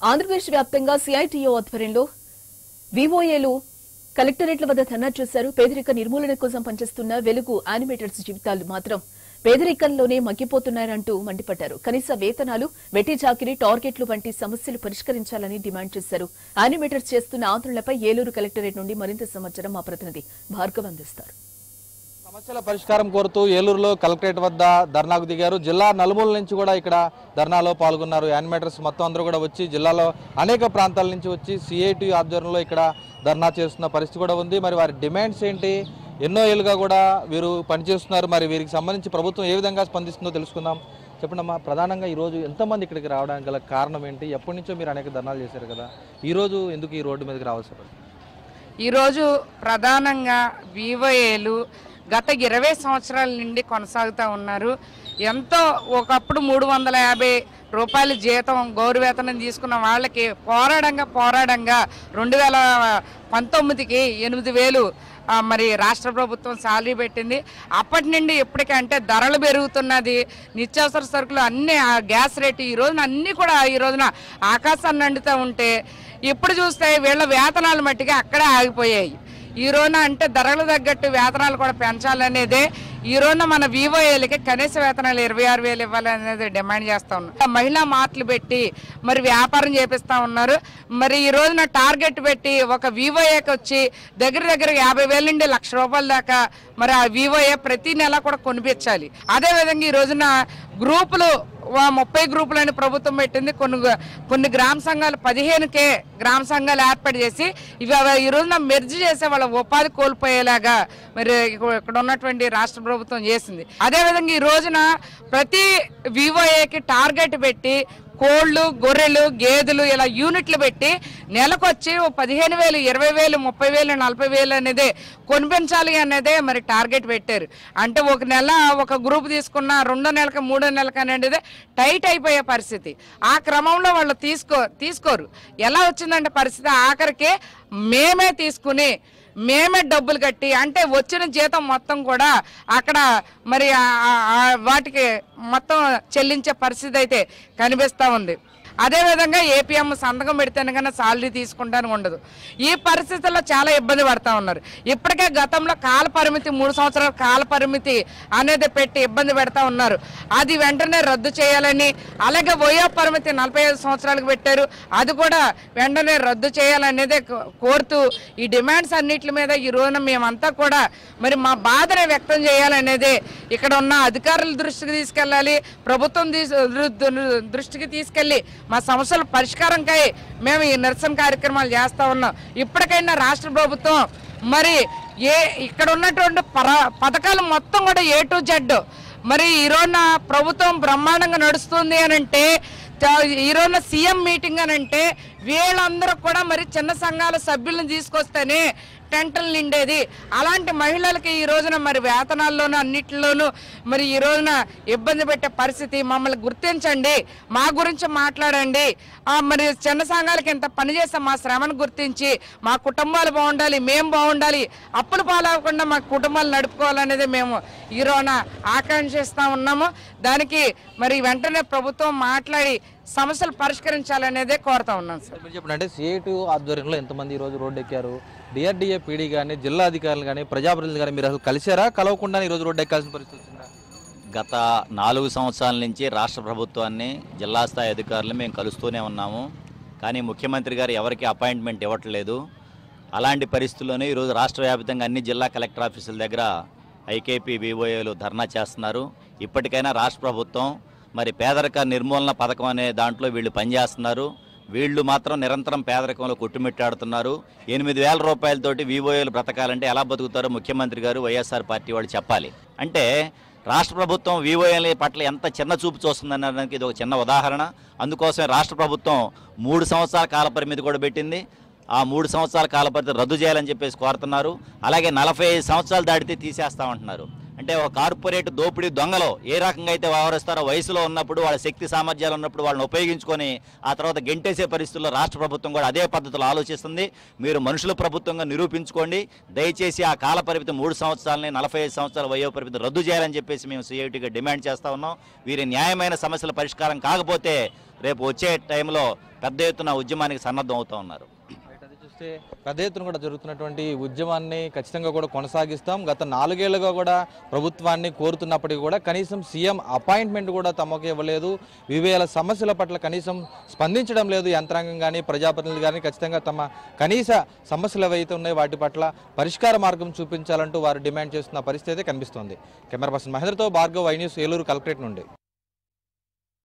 ఆంధ్రప్రదేశ్ వ్యాప్తంగా సిఐటిఓ ఆధ్వర్యంలో వివోఏలు కలెక్టరేట్ల వద్ద ధర్నా చేశారు పేదరిక నిర్మూలన కోసం పనిచేస్తున్న వెలుగు యానిమేటర్స్ జీవితాలు మాత్రం పేదరికంలోనే మగ్గిపోతున్నారంటూ మండిపడ్డారు కనీస వేతనాలు వెట్టి చాకిరీ టార్గెట్లు వంటి సమస్యలు పరిష్కరించాలని డిమాండ్ చేశారు యానిమేటర్స్ చేస్తున్న ఆందోళనపై ఏలూరు కలెక్టరేట్ నుండి మరింత సమాచారం మా ప్రతినిధి భార్గవ్ అందిస్తారు సమస్యల పరిష్కారం కోరుతూ ఏలూరులో కలెక్టరేట్ వద్ద ధర్నాకు దిగారు జిల్లా నలుమూల నుంచి కూడా ఇక్కడ ధర్నాలో పాల్గొన్నారు యానిమేటర్స్ మొత్తం అందరూ కూడా వచ్చి జిల్లాలో అనేక ప్రాంతాల నుంచి వచ్చి సిఐటి ఆధ్వర్యంలో ఇక్కడ ధర్నా చేస్తున్న పరిస్థితి కూడా ఉంది మరి వారి డిమాండ్స్ ఏంటి ఎన్నో ఏళ్ళుగా కూడా వీరు పనిచేస్తున్నారు మరి వీరికి సంబంధించి ప్రభుత్వం ఏ విధంగా స్పందిస్తుందో తెలుసుకుందాం చెప్పండి అమ్మా ప్రధానంగా ఈరోజు ఎంతమంది ఇక్కడికి రావడానికి గల కారణం ఏంటి ఎప్పటి నుంచో మీరు అనేక ధర్నాలు చేశారు కదా ఈరోజు ఎందుకు ఈ రోడ్డు మీదకి రావాల్సి పడింది ఈరోజు ప్రధానంగా వివోఏలు గత ఇరవై సంవత్సరాల నుండి కొనసాగుతూ ఉన్నారు ఎంతో ఒకప్పుడు మూడు వందల యాభై రూపాయల జీతం గౌరవేతనం తీసుకున్న వాళ్ళకి పోరాడంగా పోరాడంగా రెండు వేల పంతొమ్మిదికి ఎనిమిది వేలు ఆ, మరి రాష్ట్ర ప్రభుత్వం సాలరీ పెట్టింది అప్పటి నుండి ఇప్పటికంటే ధరలు పెరుగుతున్నది నిత్యావసర సరుకులు అన్ని ఆ గ్యాస్ రేటు ఈ రోజున అన్నీ కూడా ఈ రోజున ఆకాశాన్ని అండుతూ ఉంటే ఇప్పుడు చూస్తే వీళ్ళ వేతనాలు మట్టిగా అక్కడే ఆగిపోయాయి ఈ రోజున అంటే ధరలు తగ్గట్టు వేతనాలు కూడా పెంచాలనేదే ఈ రోజున మన వివోఏలకి కనీస వేతనాలు ఇరవై ఆరు వేలు ఇవ్వాలనేది డిమాండ్ చేస్తా ఉన్నాం మహిళా మార్ట్లు పెట్టి మరి వ్యాపారం చేపిస్తా ఉన్నారు మరి ఈ రోజున టార్గెట్ పెట్టి ఒక వివోఏకి వచ్చి దగ్గర దగ్గర యాభై వేల నుండి లక్ష రూపాయల దాకా మరి ఆ వివోఏ ప్రతి నెల కూడా కొనిపించాలి అదేవిధంగా ఈ రోజున గ్రూపులు వా- ముప్పై గ్రూపులని ప్రభుత్వం పెట్టింది కొన్ని గ- కొన్ని గ్రామ సంఘాలు పదిహేనుకే గ్రామ సంఘాలు ఏర్పాటు చేసి ఇవి అవ- ఈ రోజున మెర్జ్ చేసే వాళ్ళ ఉపాధి కోల్పోయేలాగా మరి ఇక- ఇక్కడ ఉన్నటువంటి రాష్ట్ర ప్రభుత్వం చేసింది అదేవిధంగా ఈ రోజున ప్రతి వివోఏకి టార్గెట్ పెట్టి కోళ్ళు గొర్రెలు గేదెలు ఇలా యూనిట్లు పెట్టి నెలకొచ్చి ఓ పదిహేను వేలు ఇరవై వేలు ముప్పై వేలు నలభై వేలు అనేది కొనిపించాలి అనేదే మరి టార్గెట్ పెట్టారు అంటే ఒక నెల ఒక గ్రూప్ తీసుకున్న రెండో నెలకి మూడో నెలకి అనేది టైట్ అయిపోయే పరిస్థితి ఆ క్రమంలో వాళ్ళు తీసుకో తీసుకోరు ఎలా వచ్చిందంటే పరిస్థితి ఆఖరికి మేమే తీసుకుని మేమే డబ్బులు కట్టి అంటే వచ్చిన జీతం మొత్తం కూడా అక్కడ మరి ఆ- ఆ- ఆ వాటికి మొత్తం చెల్లించే పరిస్థితి అయితే కనిపిస్తూ ఉంది అదేవిధంగా ఏపీఎం సంతకం పెడితేనే కన్నా సాలరీ తీసుకుంటానికి ఉండదు ఈ పరిస్థితుల్లో చాలా ఇబ్బంది పడతా ఉన్నారు ఇప్పటికే గతంలో కాల పరిమితి మూడు సంవత్సరాల కాల పరిమితి అనేది పెట్టి ఇబ్బంది పెడతా ఉన్నారు అది వెంటనే రద్దు చేయాలని అలాగే వయో పరిమితి నలభై ఐదు సంవత్సరాలకు పెట్టారు అది కూడా వెంటనే రద్దు చేయాలనేదే కో- కోరుతూ ఈ డిమాండ్స్ అన్నిటి మీద ఈ రోజున మేమంతా కూడా మరి మా బాధని వ్యక్తం చేయాలనేదే ఇక్కడ ఉన్న అధికారుల దృష్టికి తీసుకెళ్ళాలి ప్రభుత్వం తీసు- దృ- దృ- దృష్టికి తీసుకెళ్ళి మా సమస్యల పరిష్కారంకై మేము ఈ నిరసన కార్యక్రమాలు చేస్తా ఉన్నాం ఇప్పటికైనా రాష్ట్ర ప్రభుత్వం మరి ఏ ఇక్కడ ఉన్నటువంటి పర పథకాలు మొత్తం కూడా ఏ టు జెడ్ మరి ఈ రోజున ప్రభుత్వం బ్రహ్మాండంగా నడుస్తుంది అని అంటే త- ఈ రోజున సీఎం మీటింగ్ అని అంటే వీళ్ళందరూ కూడా మరి చిన్న సంఘాల సభ్యులను తీసుకొస్తేనే టెంటలు నిండేది అలాంటి మహిళలకి ఈ రోజున మరి వేతనాల్లోనూ అన్నిటిలోనూ మరి ఈ రోజున ఇబ్బంది పెట్టే పరిస్థితి మమ్మల్ని గుర్తించండి మా గురించి మాట్లాడండి ఆ, మరి చిన్న సంఘాలకి ఇంత పని చేస్తే మా శ్రమను గుర్తించి మా కుటుంబాలు బాగుండాలి మేము బాగుండాలి అప్పులు పాలవకుండా మా కుటుంబాలు నడుపుకోవాలనేది మేము ఈ రోజున ఆకాంక్షిస్తా ఉన్నాము దానికి మరి వెంటనే ప్రభుత్వం మాట్లాడి సమస్యలు పరిష్కరించాలనేదే కోరుతా ఉన్నాం సార్ మీరు చెప్పండి అంటే సిఐటి ఆధ్వర్యంలో ఎంతమంది ఈ రోజు రోడ్డు ఎక్కారు డిఆర్డీఏ పీడీ కానీ జిల్లా అధికారులు కానీ ప్రజాప్రతినిధులు కానీ మీరు అసలు కలిసారా కలవకుండా ఈ రోజు రోడ్డు ఎక్కాల్సిన పరిస్థితి వచ్చిందా గత నాలుగు సంవత్సరాల నుంచి రాష్ట్ర ప్రభుత్వాన్ని జిల్లా స్థాయి అధికారులు మేము కలుస్తూనే ఉన్నాము కానీ ముఖ్యమంత్రి గారు ఎవరికి అపాయింట్మెంట్ ఇవ్వట్లేదు అలాంటి పరిస్థితుల్లోనే ఈరోజు రాష్ట్ర వ్యాప్తంగా అన్ని జిల్లా కలెక్టర్ ఆఫీసుల దగ్గర ఐకేపీ వివోఏలు ధర్నా చేస్తున్నారు ఇప్పటికైనా రాష్ట్ర ప్రభుత్వం మరి పేదరిక నిర్మూలన పథకం అనే దాంట్లో వీళ్ళు పనిచేస్తున్నారు వీళ్ళు మాత్రం నిరంతరం పేదరికంలో కొట్టుమిట్టాడుతున్నారు ఎనిమిది వేల రూపాయలతోటి వివోఏలు బ్రతకాలంటే ఎలా బతుకుతారో ముఖ్యమంత్రి గారు వైఎస్ఆర్ పార్టీ వాళ్ళు చెప్పాలి అంటే రాష్ట్ర ప్రభుత్వం వివోఏల పట్ల ఎంత చిన్న చూపు చూస్తుందనడానికి ఇది ఒక చిన్న ఉదాహరణ అందుకోసమే రాష్ట్ర ప్రభుత్వం మూడు సంవత్సరాల కాల పరిమితి కూడా పెట్టింది ఆ మూడు సంవత్సరాల కాల పరిమితి రద్దు చేయాలని చెప్పేసి కోరుతున్నారు అలాగే నలభై ఐదు సంవత్సరాలు దాటితే తీసేస్తామంటున్నారు అంటే అంటే ఒక కార్పొరేట్ దోపిడీ దొంగలు ఏ రకంగా అయితే వ్యవహరిస్తారో వయసులో ఉన్నప్పుడు వాళ్ళ శక్తి సామర్థ్యాలు ఉన్నప్పుడు వాళ్ళని ఉపయోగించుకొని ఆ తర్వాత గెంటేసే పరిస్థితుల్లో రాష్ట్ర ప్రభుత్వం కూడా అదే పద్ధతిలో ఆలోచిస్తుంది మీరు మనుషుల ప్రభుత్వంగా నిరూపించుకోండి దయచేసి ఆ కాల పరిమితి మూడు సంవత్సరాలని నలభై ఐదు సంవత్సరాల వయో పరిమితి రద్దు చేయాలని చెప్పేసి మేము సిఐటిగా డిమాండ్ చేస్తా ఉన్నాం వీరి న్యాయమైన సమస్యల పరిష్కారం కాకపోతే రేపు వచ్చే టైంలో పెద్ద ఎత్తున ఉద్యమానికి సన్నద్ధం అవుతా ఉన్నారు రైట్, అది చూస్తే పెద్ద ఎత్తున కూడా జరుగుతున్నటువంటి ఈ ఉద్యమాన్ని ఖచ్చితంగా కూడా కొనసాగిస్తాం గత నాలుగేళ్లుగా కూడా ప్రభుత్వాన్ని కోరుతున్నప్పటికీ కూడా కనీసం సీఎం అపాయింట్మెంట్ కూడా తమకు ఇవ్వలేదు వివేల సమస్యల పట్ల కనీసం స్పందించడం లేదు యంత్రాంగం కానీ ప్రజాప్రతినిధులు కానీ ఖచ్చితంగా తమ కనీస సమస్యలు ఏవైతే ఉన్నాయో వాటి పట్ల పరిష్కార మార్గం చూపించాలంటూ వారు డిమాండ్ చేస్తున్న పరిస్థితి అయితే కనిపిస్తోంది కెమెరా పర్సన్ మహేంద్రతో Bhargav I news Eluru collectorate నుండి